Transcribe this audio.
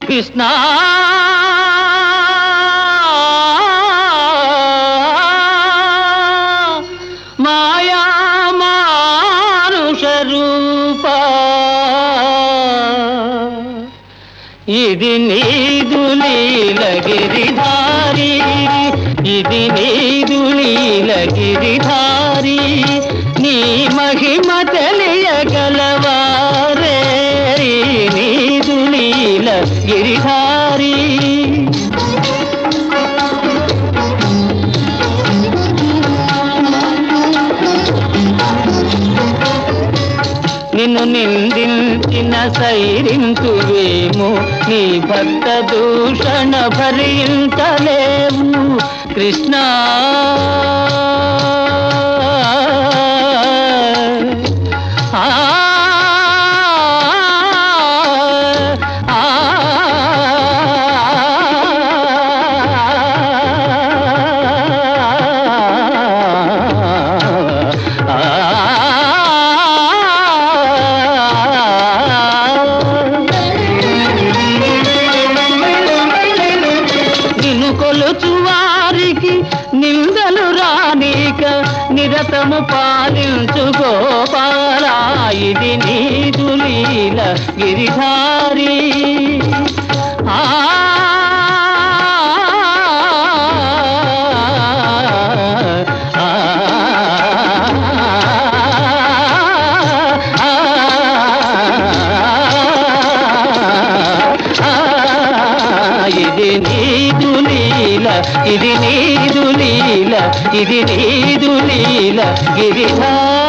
కృష్ణ మాయా మానుష రూప ఇది నీదు లీలగిరిధారి ఇది నీదు లీలగిరిధారి నీ మహిమ తెలియగలవారే ఈ నీదు లీలగిరిధారి నిన్ను నిందించిన సైరింతువేమో నీ భక్త దూషణ భరించలేవు కృష్ణ ఆ, ఆ, నిన్ను కొలుచు వారికి నిందలు రానీక నిరతము పాలించు గోపాల ఇది నీదు లీల గిరిధారి ఆ ఆ, ఇది నీదు లీల ఇది నీదు లీల ఇది నీదు లీల గిరిధా